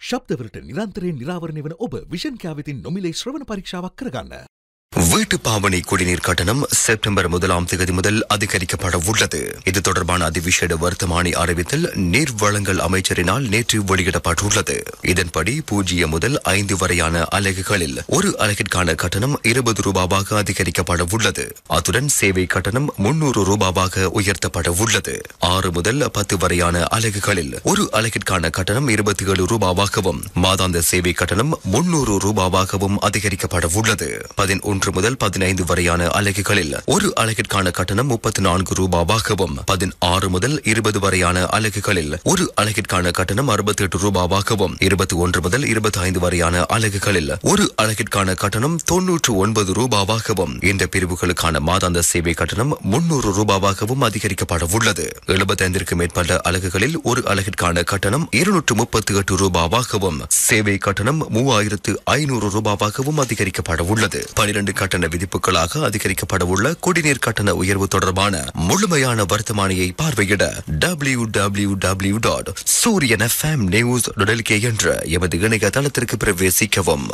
ශබ්දවලට නිරන්තරයෙන් නිරාවරණය වන ඔබ විෂන් කෑවිතින් නොමිලේ ශ්‍රවණ පරීක්ෂාවක් කරගන්න. வீட்டு பாவனை குடிநீர் கட்டணம் செப்டம்பர் முதலாம் தேதி முதல் அதிகரிக்கப்பட உள்ளது இது தொடர்பான அதிவிசேட வர்த்தமானி அறிவித்தல் நீர் வழங்கல் அமைச்சரினால் நேற்று வெளியிடப்பட்டுள்ளது இதன்படி பூஜ்ஜியம் முதல் ஐந்து வரையான அலகுகளில் ஒரு அலகிற்கான கட்டணம் இருபது ரூபாவாக அதிகரிக்கப்பட உள்ளது அத்துடன் சேவை கட்டணம் முன்னூறு ரூபாவாக உயர்த்தப்பட உள்ளது ஆறு முதல் பத்து வரையான அலகுகளில் ஒரு அலகிற்கான கட்டணம் இருபத்தி ஏழு ரூபாவாகவும் மாதாந்த சேவை கட்டணம் முன்னூறு ரூபாவாகவும் அதிகரிக்கப்பட உள்ளது பதினொன்று முதல் பதினைந்து வரையான அலகுகளில் ஒரு அலகிற்கான கட்டணம் முப்பத்தி நான்கு ரூபாவாகவும் பதினாறு முதல் இருபது வரையான அலகுகளில் ஒரு அலகிற்கான கட்டணம் அறுபத்தி எட்டு ரூபாவாகவும் இருபத்தி ஒன்று முதல் இருபத்தி ஐந்து வரையான அலகுகளில் ஒரு அலகிற்கான கட்டணம் தொன்னூற்று ஒன்பது ரூபாவாகவும் இந்த பிரிவுகளுக்கான மாதாந்த சேவை கட்டணம் முன்னூறு ரூபாவாகவும் அதிகரிக்கப்பட உள்ளது எழுபத்தைந்திற்கு மேற்பட்ட அலகுகளில் ஒரு அலகிற்கான கட்டணம் இருநூற்று முப்பத்தி எட்டு ரூபாவாகவும் சேவை கட்டணம் மூவாயிரத்து ஐநூறு ரூபாவாகவும் அதிகரிக்கப்பட உள்ளது பனிரெண்டு கட்டண விதிப்புகளாக அதிகரிக்கப்பட உள்ள குடிநீர் கட்டண உயர்வு தொடர்பான முழுமையான வர்த்தமானியை பார்வையிட W W W dot Sooriyan FM news என்ற எமது இணையதளத்திற்கு பிரவேசிக்கவும்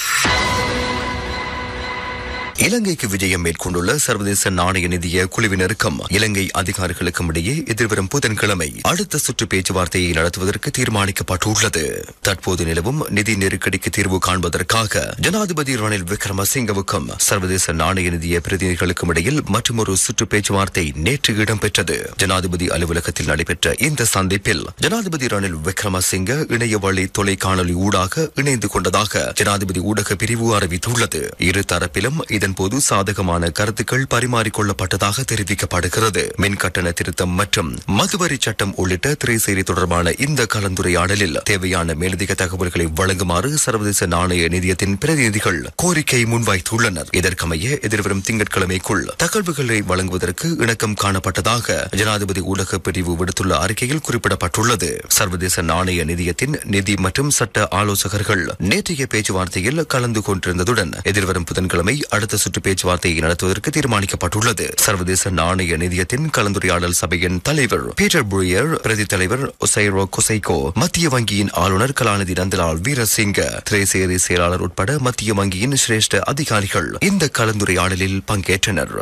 இலங்கைக்கு விஜயம் மேற்கொண்டுள்ள சர்வதேச நாணய நிதிய குழுவினருக்கும் இலங்கை அதிகாரிகளுக்கும் இடையே எதிர்வரும் புதன்கிழமை அடுத்த சுற்று பேச்சுவார்த்தையை நடத்துவதற்கு தீர்மானிக்கப்பட்டுள்ளது தற்போது நிலவும் நிதி நெருக்கடிக்கு தீர்வு காண்பதற்காக ஜனாதிபதி ரணில் விக்ரமசிங்கவுக்கும் சர்வதேச நாணய நிதிய பிரதிநிதிகளுக்கும் இடையில் மற்றொரு சுற்று பேச்சுவார்த்தை நேற்று இடம்பெற்றது ஜனாதிபதி அலுவலகத்தில் நடைபெற்ற இந்த சந்திப்பில் ஜனாதிபதி ரணில் விக்ரமசிங்க இணைய வழி தொலைக்காணொலி ஊடாக இணைந்து கொண்டதாக ஜனாதிபதி ஊடக பிரிவு அறிவித்துள்ளது இரு தரப்பிலும் இதன்போது சாதகமான கருத்துக்கள் பரிமாறிக்கொள்ளப்பட்டதாக தெரிவிக்கப்படுகிறது மின் கட்டண திருத்தம் மற்றும் மதுவரி சட்டம் உள்ளிட்ட திரைசேரி தொடர்பான இந்த கலந்துரையாடலில் தேவையான மேலதிக தகவல்களை வழங்குமாறு சர்வதேச நாணய நிதியத்தின் பிரதிநிதிகள் கோரிக்கை முன்வைத்துள்ளனர் இதற்கமைய எதிர்வரும் திங்கட்கிழமைக்குள் தகவல்களை வழங்குவதற்கு இணக்கம் காணப்பட்டதாக ஜனாதிபதி ஊடக பிரிவு விடுத்துள்ள அறிக்கையில் குறிப்பிடப்பட்டுள்ளது சர்வதேச நாணய நிதியத்தின் நிதி மற்றும் சட்ட ஆலோசகர்கள் நேற்றைய பேச்சுவார்த்தையில் கலந்து கொண்டிருந்ததுடன் எதிர்வரும் புதன்கிழமை அடுத்த சுற்று பேச்சுவார்த்தையை நடத்துவதற்கு தீர்மானிக்கப்பட்டுள்ளது சர்வதேச நாணய நிதியத்தின் கலந்துரையாடல் சபையின் தலைவர் பீட்டர் புரியர் பிரதி தலைவர் ஒசைரோ கொசைகோ மத்திய வங்கியின் ஆளுநர் கலாநிதி நந்தலால் வீரசிங்க திரைசேரி செயலாளர் உட்பட மத்திய வங்கியின் சிரேஷ்ட அதிகாரிகள் இந்த கலந்துரையாடலில் பங்கேற்றனர்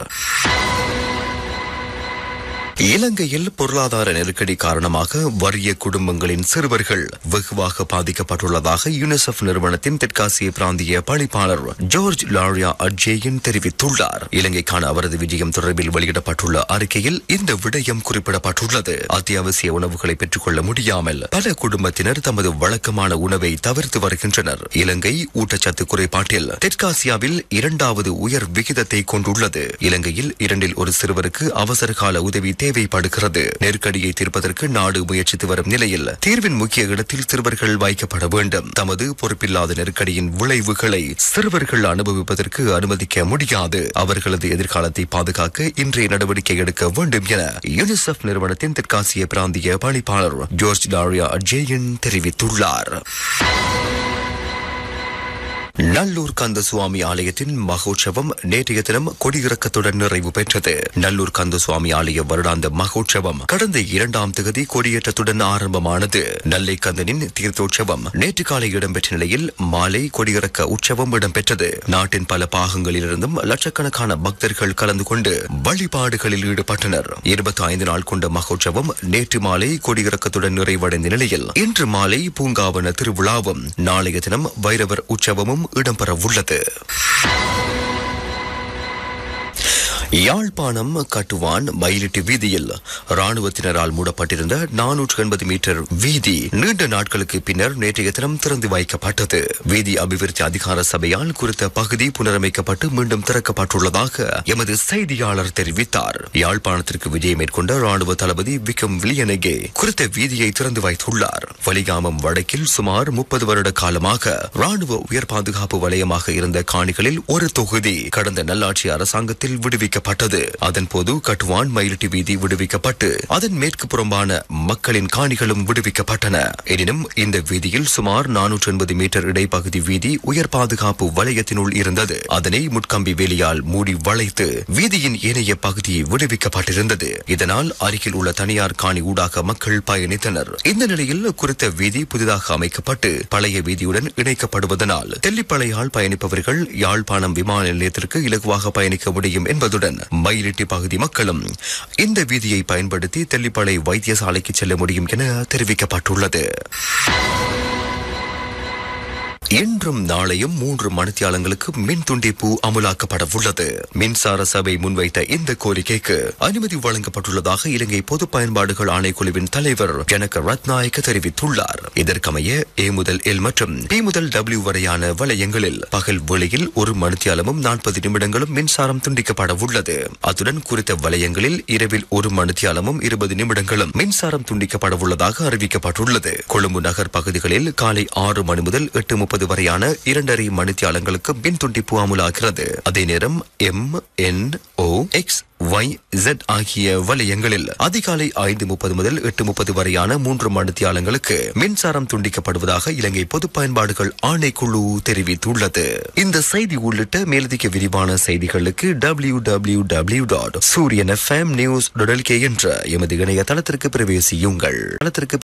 இலங்கையில் பொருளாதார நெருக்கடி காரணமாக வறிய குடும்பங்களின் சிறுவர்கள் வெகுவாக பாதிக்கப்பட்டுள்ளதாக யுனிசெஃப் நிறுவனத்தின் தெற்காசிய பிராந்திய பணிப்பாளர் ஜார்ஜ் லாரியா அட்ஜேயின் தெரிவித்துள்ளார் இலங்கைக்கான அவரது விஜயம் தொடர்பில் வெளியிடப்பட்டுள்ள அறிக்கையில் இந்த விடயம் குறிப்பிடப்பட்டுள்ளது அத்தியாவசிய உணவுகளை பெற்றுக்கொள்ள முடியாமல் பல குடும்பத்தினர் தமது வழக்கமான உணவை தவிர்த்து வருகின்றனர் இலங்கை ஊட்டச்சத்து குறைபாட்டில் தெற்காசியாவில் இரண்டாவது உயர் விகிதத்தை கொண்டுள்ளது இலங்கையில் இரண்டில் ஒரு சிறுவருக்கு அவசர கால உதவி தேவைப்படுகிறது நெருக்கடியை தீர்ப்பதற்கு நாடு முயற்சித்து வரும் நிலையில் தீர்வின் முக்கிய இடத்தில் சிறுவர்கள் வைக்கப்பட வேண்டும் தமது பொறுப்பில்லாத நெருக்கடியின் விளைவுகளை சிறுவர்கள் அனுபவிப்பதற்கு அனுமதிக்க முடியாது அவர்களது எதிர்காலத்தை பாதுகாக்க இன்றைய நடவடிக்கை எடுக்க வேண்டும் என யுனிசெஃப் நிறுவனத்தின் தெற்காசிய பிராந்திய பணிப்பாளர் ஜோர்ஜ் டாரியா அஜேயன் தெரிவித்துள்ளார் நல்லூர் கந்தசுவாமி ஆலயத்தின் மகோற்சவம் நேற்றைய தினம் கொடியிறக்கத்துடன் நிறைவு பெற்றது நல்லூர் கந்தசுவாமி ஆலய வருடாந்த மகோற்சவம் கடந்த இரண்டாம் தேதி கொடியேற்றத்துடன் ஆரம்பமானது நெல்லை கந்தனின் தீர்த்தோற்சவம் நேற்று காலை இடம்பெற்ற நிலையில் மாலை கொடியிறக்க உற்சவம் இடம்பெற்றது நாட்டின் பல பாகங்களிலிருந்தும் லட்சக்கணக்கான பக்தர்கள் கலந்து கொண்டு வழிபாடுகளில் ஈடுபட்டனர் இருபத்தி ஐந்து நாள் கொண்ட மகோற்சவம் நேற்று மாலை கொடியிறக்கத்துடன் நிறைவடைந்த நிலையில் இன்று மாலை பூங்காவன திருவிழாவும் நாளைய தினம் வைரவர் உற்சவமும் இடம்பெற உள்ளது யாழ்ப்பாணம் கட்டுவான் மயிலிட்டு வீதியில் ராணுவத்தினரால் மூடப்பட்டிருந்த நானூற்று எண்பது மீட்டர் வீதி நீண்ட நாட்களுக்கு பின்னர் நேற்றைய தினம் திறந்து வைக்கப்பட்டது வீதி அபிவிருத்தி அதிகார சபையால் குறித்த பகுதி புனரமைக்கப்பட்டு மீண்டும் திறக்கப்பட்டுள்ளதாக எமது செய்தியாளர் தெரிவித்தார் யாழ்ப்பாணத்திற்கு விஜயம் மேற்கொண்ட ராணுவ தளபதி விக்ரம் வில்லியனகே குறித்த வீதியை திறந்து வைத்துள்ளார் வலிகாமம் வடக்கில் சுமார் முப்பது வருட காலமாக ராணுவ உயர் பாதுகாப்பு வலயமாக இருந்த காணிகளில் ஒரு தொகுதி கடந்த நல்லாட்சி அரசாங்கத்தில் விடுவிக்கப்பட்டது துண்டிக்கப்பட்டது அதன்போது கட்டுவான் மயிலிட்டி வீதி விடுவிக்கப்பட்டு அதன் மேற்கு புறம்பான மக்களின் காணிகளும் விடுவிக்கப்பட்டன எனினும் இந்த வீதியில் சுமார் நானூற்று எண்பது மீட்டர் இடைப்பகுதி வீதி உயர் பாதுகாப்பு வலயத்தினுள் இருந்தது அதனை முட்கம்பி வேலியால் மூடி வளைத்து வீதியின் ஏனைய பகுதி விடுவிக்கப்பட்டிருந்தது இதனால் அருகில் உள்ள தனியார் காணி ஊடாக மக்கள் பயணித்தனர் இந்த நிலையில் குறித்த வீதி புதிதாக அமைக்கப்பட்டு பழைய வீதியுடன் இணைக்கப்படுவதனால் தெல்லிப்பளையால் பயணிப்பவர்கள் யாழ்ப்பாணம் விமான நிலையத்திற்கு இலகுவாக பயணிக்க முடியும் என்பதுடன் மயிலிட்டி பகுதி மக்களும் இந்த வீதியை பயன்படுத்தி தெல்லிப்பளை வைத்தியசாலைக்கு செல்ல முடியும் என தெரிவிக்கப்பட்டுள்ளது இன்றும் நாளையும் மூன்று மணித்தியாலங்களுக்கு மின் துண்டிப்பு அமுலாக்கப்பட உள்ளது மின்சார சபை முன்வைத்த இந்த கோரிக்கைக்கு அனுமதி வழங்கப்பட்டுள்ளதாக இலங்கை பொது பயன்பாடுகள் ஆணைக்குழுவின் தலைவர் ஜனக ரத்நாயக்க தெரிவித்துள்ளார் இதற்கமைய ஏ முதல் எல் மற்றும் பி முதல் டபிள்யூ வரையான வலயங்களில் பகல் வேளையில் ஒரு மணித்தியாலமும் நாற்பது நிமிடங்களும் மின்சாரம் துண்டிக்கப்பட உள்ளது அத்துடன் குறித்த வலயங்களில் இரவில் ஒரு மணித்தியாலமும் இருபது நிமிடங்களும் மின்சாரம் துண்டிக்கப்பட உள்ளதாக அறிவிக்கப்பட்டுள்ளது கொழும்பு நகர் பகுதிகளில் காலை ஆறு மணி முதல் எட்டு முப்பது வரையான இரண்டரை மணித்தியாலங்களுக்கு மின் துண்டிப்பு அமுலாகிறது அதே நேரம் M N O X Y Z ஆகிய வலயங்களில் அதிகாலை ஐந்து முப்பது முதல் எட்டு முப்பது வரையான மூன்று மணித்தியாலங்களுக்கு மின்சாரம் துண்டிக்கப்படுவதாக இலங்கை பொது பயன்பாடுகள் ஆணைக்குழு தெரிவித்துள்ளது இந்த செய்தி உள்ளிட்ட மேலதிக விரிவான செய்திகளுக்கு W W W dot Sooriyan FM news என்ற எமது இணையதளத்திற்கு பிரவேசியுங்கள் தளத்திற்கு